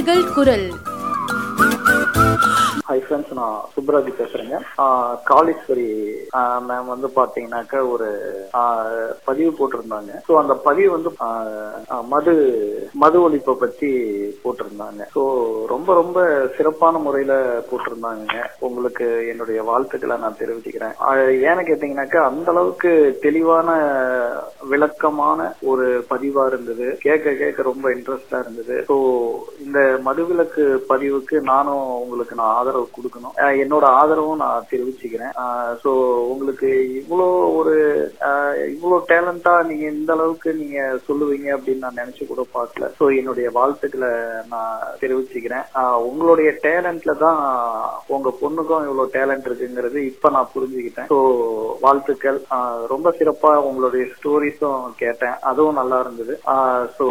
நேயர்கள் குரல் hi friends நான் சுப்ராஜ் பேசுறேங்க ஆஹ் காளீஸ்வரி மேம் வந்து பாத்தீங்கன்னாக்க ஒரு ஆஹ் பதிவு போட்டிருந்தாங்க ஸோ அந்த பதிவு வந்து ஆஹ் ஆஹ் மது மது ஒழிப்பை பத்தி போட்டிருந்தாங்க ஸோ ரொம்ப ரொம்ப சிறப்பான முறையில போட்டிருந்தாங்க உங்களுக்கு என்னுடைய வாழ்த்துக்களை நான் தெரிவிச்சுக்கிறேன் ஆஹ் ஏன்னு கேட்டீங்கன்னாக்கா அந்த அளவுக்கு தெளிவான விளக்கமான ஒரு பதிவா இருந்தது கேட்க கேட்க ரொம்ப இன்ட்ரெஸ்டா இருந்தது ஸோ இந்த மதுவிலக்கு பதிவுக்கு நானும் உங்களுக்கு நான் ஆதரவு கொடுக்கணும் அஹ் என்னோட ஆதரவும் நான் தெரிவிச்சுக்கிறேன் ஸோ உங்களுக்கு இவ்வளோ ஒரு அஹ் இவ்வளோ டேலண்டா நீங்க இந்த அளவுக்கு நீங்க சொல்லுவீங்க அப்படின்னு நான் நினைச்சு கூட பார்க்கல ஸோ என்னுடைய வாழ்த்துக்களை நான் தெரிவிச்சுக்கிறேன் அஹ் உங்களுடைய டேலண்ட்ல தான் உங்க பொண்ணுக்கும் இவ்வளோ டேலண்ட் இருக்குங்கிறது இப்ப நான் புரிஞ்சுக்கிட்டேன் ஸோ வாழ்த்துக்கள் அஹ் ரொம்ப சிறப்பா உங்களுடைய ஸ்டோரிஸும் கேட்டேன் அதுவும் நல்லா இருந்தது ஸோ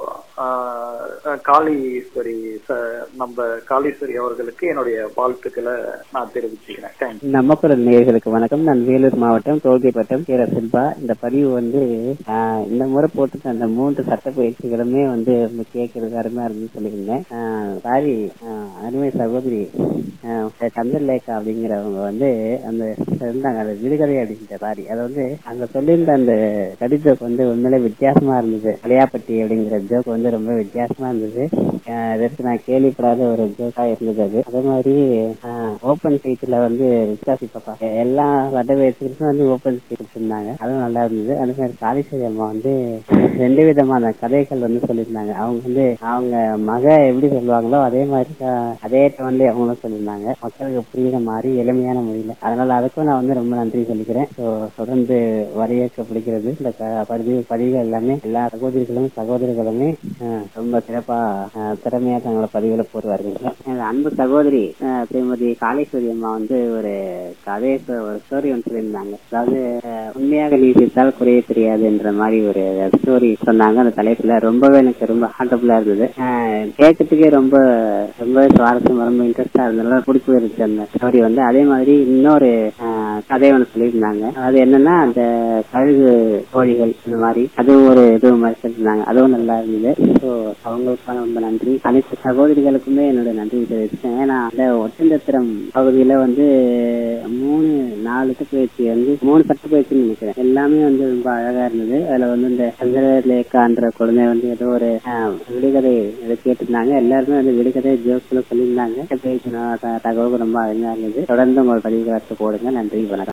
காளீஸ்வரி ச- நம்ம காளீஸ்வரி அவர்களுக்கு என்னுடைய வாழ்த்துக்களை நான் தெரிவிச்சுக்கிறேன் தேங்க்யூ நம்ம குரல் நேயர்களுக்கு வணக்கம் நான் வேலூர் மாவட்டம் தோல்கை வட்டம் கே சில்பா இந்த பதிவு வந்து ஆஹ், இந்த முறை போட்டுட்டு அந்த மூன்று சட்ட பயிற்சிகளுமே வந்து ரொம்ப கேட்கறது அருமையா இருக்குன்னு சொல்லியிருந்தேன் ஆஹ், சாரி ஆஹ், அருமை சகோதரி ஆஹ், சந்திரலேகா அப்படிங்கிறவங்க வந்து அந்த இருந்தாங்க அந்த விடுகதை அப்படின்ற சாரி அதை வந்து அங்க சொல்லியிருந்த அந்த கடிதம் வந்து உண்மையிலே வித்தியாசமா இருந்தது கலையாப்பட்டி அப்படிங்கிற ஜோக் வந்து ரொம்ப வித்தியாசமா இருந்தது ஆஹ், இதற்கு நான் கேள்விப்படாத ஒரு ஜோக்கா இருந்தது அது அதே மாதிரி ஓபன் சீட்ல வந்து வித்தியாசி பாப்பா எல்லா சட்ட பயிற்சிகளுக்கும் வந்து ஓபன் சீட் கொடுத்திருந்தாங்க அதுவும் நல்லா இருந்தது அதே மாதிரி காளீஸ்வரி அம்மா வந்து ரெண்டு விதமான கதைகள் வந்து சொல்லியிருந்தாங்க அவங்க வந்து அவங்க மக எப்படி சொல்லுவாங்களோ அதே மாதிரி ஆஹ், அதே வந்து அவங்களும் சொல்லியிருந்தாங்க மக்களுக்கு புரியுற மாதிரி எளிமையான முறையில அதனால அதுக்கும் நான் வந்து ரொம்ப நன்றி சொல்லிக்கிறேன் ஸோ தொடர்ந்து வரவேற்கப்படுகிறது இந்த க- பதிவு பதிவுகள் எல்லாமே எல்லா சகோதரிகளும் சகோதரர்களுமே ஆஹ், ரொம்ப சிறப்பா ஆஹ், திறமையா தங்களோட பதிவுல போடுவார்கள் எனது அன்பு சகோதரி ஆஹ், திருமதி காளீஸ்வரி அம்மா வந்து ஒரு கதையை சொ- ஒரு ஸ்டோரி ஒன்று சொல்லியிருந்தாங்க அதாவது ஆஹ், உண்மையாக நீதித்தால் குறைய தெரியாது என்ற மாதிரி ஒரு ஸ்டோரி சொன்னாங்க அந்த தலைப்புல ரொம்பவே எனக்கு ரொம்ப ஹார்டபுளா இருந்தது ஆஹ், கேட்கறதுக்கே ரொம்ப ரொம்ப சுவாரஸ்யம் ரொம்ப இன்ட்ரெஸ்டா இருந்ததுனால பிடிச்சி இருந்துச்சு அந்த ஸ்டோரி வந்து அதே மாதிரி இன்னொரு ஆஹ், கதை ஒன்று சொல்லியிருந்தாங்க அது என்னன்னா அந்த கழுகு கோழிகள் இந்த மாதிரி அது ஒரு இது மாதிரி சொல்லியிருந்தாங்க அதுவும் நல்லா இருந்தது ஸோ அவங்களுக்கான ரொம்ப நன்றி அனைத்து சகோதரிகளுக்குமே என்னோட நன்றி தெரிவிச்சேன் ஏன்னா அந்த ஒட்டந்தத்திரம் பகுதியில வந்து மூணு நாலு பயிற்சி வந்து மூணு சட்ட பயிற்சின்னு நினைக்கிறேன் எல்லாமே வந்து ரொம்ப அழகா இருந்தது அதுல வந்து இந்த சந்திரலேகான்ற குழந்தை வந்து ஏதோ ஒரு ஆஹ், விடுகதை இதை கேட்டிருந்தாங்க எல்லாருமே வந்து விடுகதை ஜோக்ஸ்ல சொல்லியிருந்தாங்க பயிற்சி தகவல் ரொம்ப அருமையா இருந்தது தொடர்ந்து உங்கள் பதிவுகளை போடுங்க நன்றி வணக்கம்